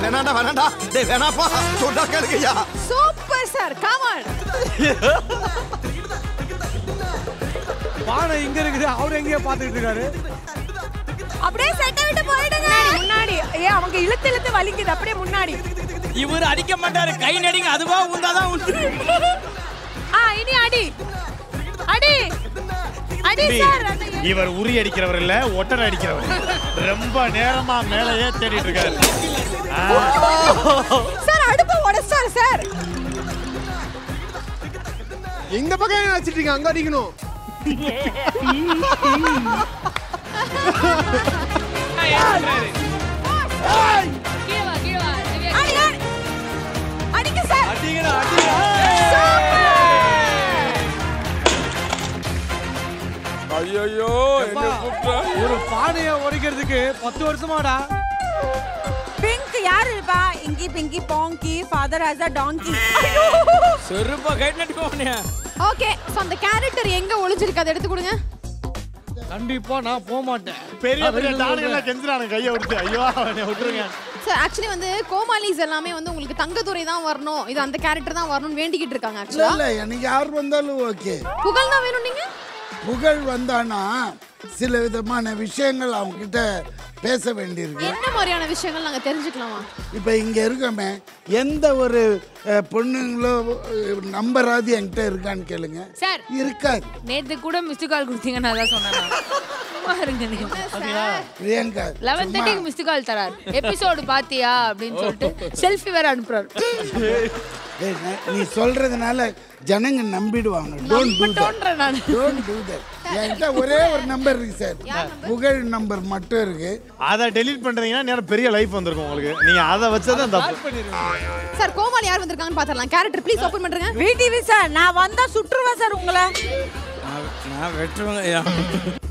வேணாண்டா வேணாண்டா டேய் வேணாப்பா சொன்னா கேளுங்கய்யா சூப்பர் சார் கமான் பானை இங்க இருக்குது அவர் எங்கேயோ பாத்துக்கிட்டு இருக்காரு அப்படியே செட்டை விட்டு போயிடுங்க முன்னாடி ஏ அவங்க இழுத்து இழுத்து வலிக்குது அப்படியே முன்னாடி இவர் அடிக்க மாட்டாரு கை நடிங்க அதுவா உண்டாதான் உண்டு ஆ இனி அடி அடி அடி சார் அந்த- இவர் உரி அடிக்கிறவர் இல்ல ஒட்டர் அடிக்கிறவர் ரொம்ப நேரமா மேலேயே தேடிட்டு இருக்காரு சார் அடுப்பை உடைச்சாரு சார் இந்த பக்கம் ஏன் வச்சிட்டீங்க அங்க அடிக்கணும் அடி, அடி. அடிங்க சார் அடிங்கடா அடிங்க ஐயோ அப்பா, ஒரு பானையை உடைக்கிறதுக்கு பத்து வருஷமாடா பிங்க் யார் இருப்பா inky pinky ponky father has a donkey செருப்பா கை நடிக்கோனே ஓகே சோ அந்த கேரக்டர் எங்க ஒளிஞ்சிருக்கு அதை எடுத்து கொடுங்க கண்டிப்பா நான் போக மாட்டேன் பெரிய நான் பெரிய வெளியில டானுங்கெல்லாம் கெஞ்சுறானுங்க கையை விட்டு ஐயோ அவனை விட்டுருங்க சார் ஆக்சுவலி வந்து கோமாளிஸ் எல்லாமே வந்து உங்களுக்கு தங்கத்துறை தான் வரணும் இது அந்த கேரக்டர் தான் வரணும்னு வேண்டிக்கிட்டு இருக்காங்க ஆக்சுவலா இல்ல எனக்கு யார் வந்தாலும் ஓகே புகழ் தான் வேணும் நீங்க புகழ் வந்தானா சில விதமான விஷயங்கள் அவங்க கிட்ட பேச வேண்டியிருக்கு என்ன மாதிரியான விஷயங்கள் நாங்க தெரிஞ்சுக்கலாமா இப்போ இங்க இருக்கோமே எந்த ஒரு அஹ், பொண்ணுங்களோ அஹ், நம்பராது என்கிட்ட இருக்கான்னு கேளுங்க சார் இருக்காது நேத்து கூட மிஸ்டு கால் கொடுத்தீங்க நான் தான் சொன்னேன் பாருங்க நீங்க பிரியங்கா லெவன் தேர்ட்டிக்கு மிஸ்டு கால் தரார் எபிசோடு பாத்தியா அப்படின்னு சொல்லிட்டு செல்ஃபி வேற அனுப்புறாரு ஏய், நான்- நீ சொல்றதுனால ஜனங்க நம்பிடுவாங்க டோன்ட் டூ நம்பட்டோன்றேன் நான். டோன்ட் டூ தட் என்கிட்ட ஒரே ஒரு நம்பர் இருக்கு சார் புகழ் நம்பர் மட்டும் இருக்கு அதை டெலீட் பண்றீங்கன்னா நேரம் பெரிய லைஃப் வந்திருக்கும் உங்களுக்கு நீங்க அதை வச்சதான் தப்பு சார் கோமாளி யார் வந்திருக்காங்கன்னு பாத்திரலாம் கேரக்டர் ப்ளீஸ் ஓபன் பண்றேங்க விடிவி சார் நான் வந்தா சுற்றுவேன் சார் உங்களை நான் வெட்டுவேங்க